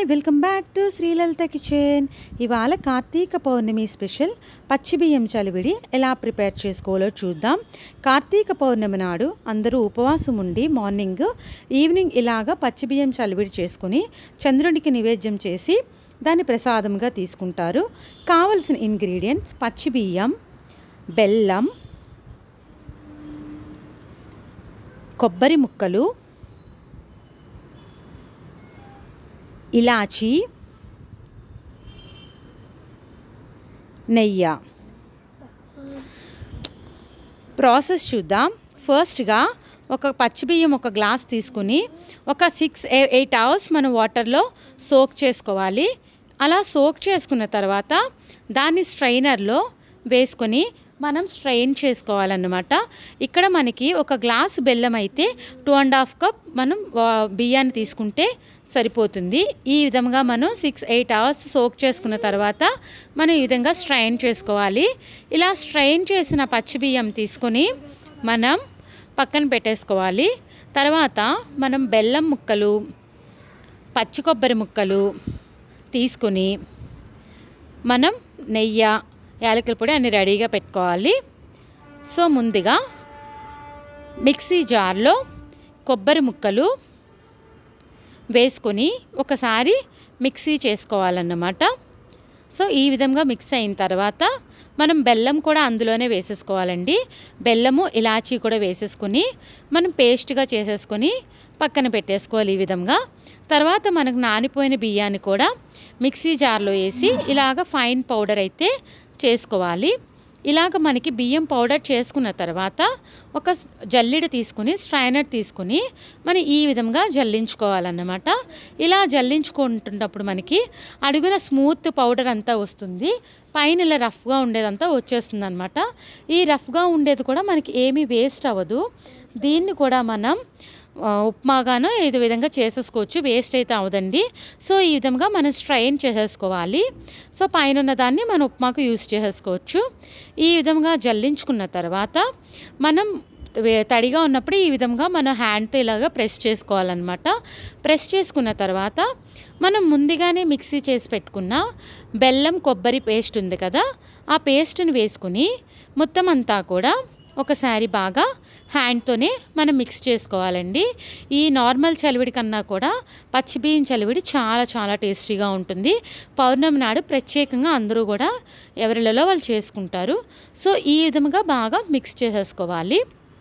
welcome back to Srilalitha kitchen ఇవాళ కార్తీక పౌర్ణమి special పచ్చి బియ్యం చలివిడి ఎలా ప్రిపేర్ చేసుకోవాలో చూద్దాం కార్తీక పౌర్ణమి నాడు అందరూ ఉపవాసం ఉండి మార్నింగ్ ఈవినింగ్ ఇలాగా పచ్చి బియ్యం చలివిడి చేసుకుని చంద్రునికి నివేద్యం చేసి దాన్ని ప్రసాదంగా తీసుకుంటారు కావలసిన ఇంగ్రీడియంట్స్ పచ్చి బియ్యం బెల్లం కొబ్బరి ముక్కలు ఇలాచీ నెయ్యి ప్రాసెస్ చూద్దాం ఫస్ట్గా ఒక పచ్చి బియ్యం ఒక గ్లాస్ తీసుకుని ఒక సిక్స్ ఎయిట్ అవర్స్ మనం వాటర్లో సోక్ చేసుకోవాలి అలా సోక్ చేసుకున్న తర్వాత దాన్ని స్ట్రైనర్లో వేసుకొని మనం స్ట్రెయిన్ చేసుకోవాలన్నమాట ఇక్కడ మనకి ఒక గ్లాస్ బెల్లం అయితే టూ అండ్ హాఫ్ కప్ మనం వా- బియ్యాన్ని తీసుకుంటే సరిపోతుంది ఈ విధంగా మనం సిక్స్ ఎయిట్ అవర్స్ సోక్ చేసుకున్న తర్వాత మనం ఈ విధంగా స్ట్రైన్ చేసుకోవాలి ఇలా స్ట్రైన్ చేసిన పచ్చి బియ్యం తీసుకొని మనం పక్కన పెట్టేసుకోవాలి తర్వాత మనం బెల్లం ముక్కలు పచ్చి కొబ్బరి ముక్కలు తీసుకుని మనం నెయ్యి యాలకుల పొడి అన్ని రెడీగా పెట్టుకోవాలి సో ముందుగా మిక్సీ జార్లో కొబ్బరి ముక్కలు వేసుకొని ఒకసారి మిక్సీ చేసుకోవాలన్నమాట సో ఈ విధంగా మిక్స్ అయిన తర్వాత మనం బెల్లం కూడా అందులోనే వేసేసుకోవాలండి బెల్లము ఇలాచీ కూడా వేసేసుకొని మనం పేస్ట్గా చేసేసుకొని పక్కన పెట్టేసుకోవాలి ఈ విధంగా తర్వాత మనకు నానిపోయిన బియ్యాన్ని కూడా మిక్సీ జార్లో వేసి ఇలాగ ఫైన్ పౌడర్ అయితే చేసుకోవాలి ఇలాగ మనకి బియ్యం పౌడర్ చేసుకున్న తర్వాత ఒక స్- జల్లెడ తీసుకుని స్ట్రైనర్ తీసుకుని మనం ఈ విధంగా జల్లించుకోవాలన్నమాట ఇలా జల్లించుకుంటున్నప్పుడు మనకి అడుగున స్మూత్ పౌడర్ అంతా వస్తుంది పైన ఇలా రఫ్గా ఉండేదంతా వచ్చేస్తుంది అనమాట ఈ రఫ్గా ఉండేది కూడా మనకి ఏమీ వేస్ట్ అవ్వదు దీన్ని కూడా మనం ఆ, ఉప్మాగాను ఈ విధంగా చేసేసుకోవచ్చు వేస్ట్ అయితే అవదండి సో ఈ విధంగా మనం స్ట్రైన్ చేసేసుకోవాలి సో పైన ఉన్న దాన్ని మనం ఉప్మాకు యూస్ చేసేసుకోవచ్చు ఈ విధంగా జల్లించుకున్న తర్వాత మనం వే- తడిగా ఉన్నప్పుడు ఈ విధంగా మనం హ్యాండ్తో ఇలాగా ప్రెస్ చేసుకోవాలన్నమాట ప్రెస్ చేసుకున్న తర్వాత మనం ముందుగానే మిక్సీ చేసి పెట్టుకున్న బెల్లం కొబ్బరి పేస్ట్ ఉంది కదా ఆ పేస్ట్ని వేసుకుని మొత్తం అంతా కూడా ఒకసారి బాగా హ్యాండ్తోనే మనం మిక్స్ చేసుకోవాలండి ఈ నార్మల్ చలివిడి కన్నా కూడా పచ్చి బియ్యం చలివిడి చాలా చాలా టేస్టీగా ఉంటుంది పౌర్ణమి నాడు ప్రత్యేకంగా అందరూ కూడా ఎవరిలలో వాళ్ళు చేసుకుంటారు సో ఈ విధంగా బాగా మిక్స్ చేసేసుకోవాలి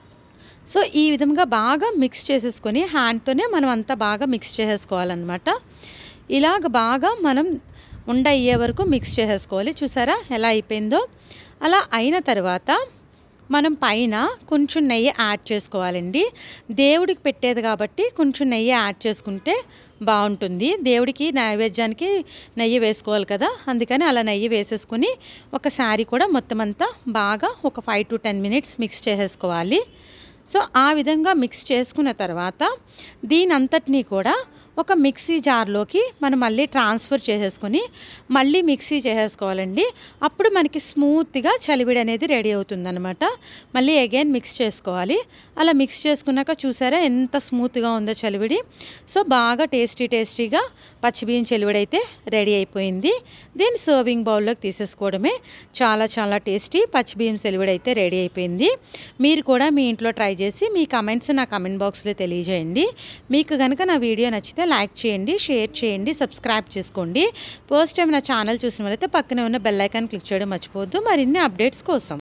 సో ఈ విధంగా బాగా మిక్స్ చేసేసుకొని హ్యాండ్తోనే మనం అంతా బాగా మిక్స్ చేసేసుకోవాలన్నమాట ఇలాగ బాగా మనం ఉండ అయ్యే వరకు మిక్స్ చేసేసుకోవాలి చూసారా ఎలా అయిపోయిందో అలా అయిన తర్వాత మనం పైన కొంచెం నెయ్యి యాడ్ చేసుకోవాలండి దేవుడికి పెట్టేది కాబట్టి కొంచెం నెయ్యి యాడ్ చేసుకుంటే బాగుంటుంది దేవుడికి నైవేద్యానికి నెయ్యి వేసుకోవాలి కదా అందుకని అలా నెయ్యి వేసేసుకొని ఒకసారి కూడా మొత్తం అంతా బాగా ఒక five to ten minutes mix చేసేసుకోవాలి సో ఆ విధంగా మిక్స్ చేసుకున్న తర్వాత దీని అంతటినీ కూడా ఒక మిక్సీ జార్లోకి మనం మళ్ళీ ట్రాన్స్ఫర్ చేసేసుకొని మళ్ళీ మిక్సీ చేసేసుకోవాలండి అప్పుడు మనకి స్మూత్గా చలివిడి అనేది రెడీ అవుతుందన్నమాట మళ్ళీ అగైన్ మిక్స్ చేసుకోవాలి అలా మిక్స్ చేసుకున్నాక చూసారా ఎంత స్మూత్గా ఉందో చలివిడి సో బాగా టేస్టీ టేస్టీగా పచ్చిబియ్యం చలివిడి అయితే రెడీ అయిపోయింది దీన్ని సర్వింగ్ బౌల్లోకి తీసేసుకోవడమే చాలా చాలా టేస్టీ పచ్చిబియ్యం చలివిడి అయితే రెడీ అయిపోయింది మీరు కూడా మీ ఇంట్లో ట్రై చేసి మీ కమెంట్స్ నా కమెంట్ బాక్స్లో తెలియజేయండి మీకు కనుక నా వీడియో నచ్చితే లైక్ చేయండి షేర్ చేయండి సబ్స్క్రైబ్ చేసుకోండి ఫస్ట్ టైం నా ఛానల్ చూసిన వాళ్ళైతే పక్కనే ఉన్న బెల్ ఐకాన్ క్లిక్ చేయడం మర్చిపోవద్దు మరిన్ని అప్డేట్స్ కోసం